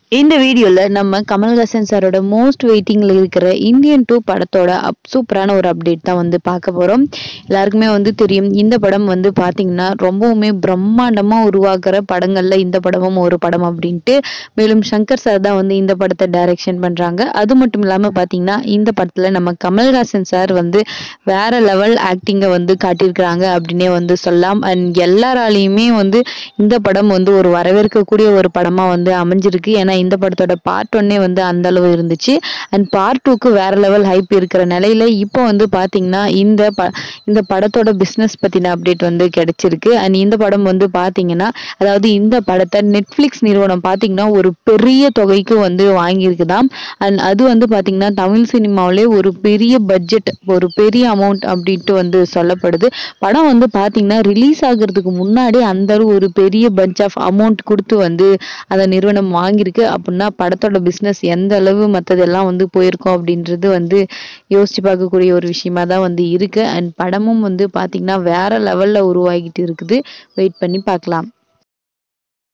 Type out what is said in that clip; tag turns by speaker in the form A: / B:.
A: இந்த வீடியோவில் நம்ம கமல்ஹாசன் சாரோட மோஸ்ட் வெயிட்டிங்கில் இருக்கிற இந்தியன் டூ படத்தோட அப் சூப்பரான ஒரு அப்டேட் தான் வந்து பார்க்க போகிறோம் எல்லாருக்குமே வந்து தெரியும் இந்த படம் வந்து பார்த்திங்கன்னா ரொம்பவுமே பிரம்மாண்டமாக உருவாக்குற படங்களில் இந்த படமும் ஒரு படம் அப்படின்ட்டு மேலும் சங்கர் சார் தான் வந்து இந்த படத்தை டைரக்ஷன் பண்ணுறாங்க அது மட்டும் இல்லாமல் பார்த்தீங்கன்னா இந்த படத்தில் நம்ம கமல்ஹாசன் சார் வந்து வேற லெவல் ஆக்டிங்கை வந்து காட்டியிருக்கிறாங்க அப்படின்னே வந்து சொல்லலாம் அண்ட் எல்லாராலையுமே வந்து இந்த படம் வந்து ஒரு வரவேற்கக்கூடிய ஒரு படமாக வந்து அமைஞ்சிருக்கு ஏன்னா இந்த படத்தோட பார்ட் ஒன்னே வந்து அந்த அளவு இருந்துச்சு அண்ட் பார்ட் டூக்கு வேற லெவல் ஹைப் இருக்கிற நிலையில இப்போ வந்து பாத்தீங்கன்னா இந்த ப இந்த படத்தோட பிஸ்னஸ் பத்தின அப்டேட் வந்து கிடைச்சிருக்கு அண்ட் இந்த படம் வந்து பாத்தீங்கன்னா அதாவது இந்த படத்தை நெட்ஃபிளிக்ஸ் நிறுவனம் பாத்தீங்கன்னா ஒரு பெரிய தொகைக்கு வந்து வாங்கியிருக்குதாம் அண்ட் அது வந்து பாத்தீங்கன்னா தமிழ் சினிமாவிலே ஒரு பெரிய பட்ஜெட் ஒரு பெரிய அமௌண்ட் அப்படின்ட்டு வந்து சொல்லப்படுது படம் வந்து பாத்தீங்கன்னா ரிலீஸ் ஆகுறதுக்கு முன்னாடி அந்த அளவு ஒரு பெரிய பஞ்ச் ஆஃப் அமௌண்ட் கொடுத்து வந்து அந்த நிறுவனம் வாங்கியிருக்கு அப்படின்னா படத்தோட பிஸ்னஸ் எந்த அளவு மற்றதெல்லாம் வந்து போயிருக்கோம் அப்படின்றது வந்து யோசிச்சு பார்க்கக்கூடிய ஒரு விஷயமா தான் வந்து இருக்கு அண்ட் படமும் வந்து பாத்தீங்கன்னா வேற லெவல்ல உருவாகிட்டு இருக்குது வெயிட் பண்ணி பார்க்கலாம்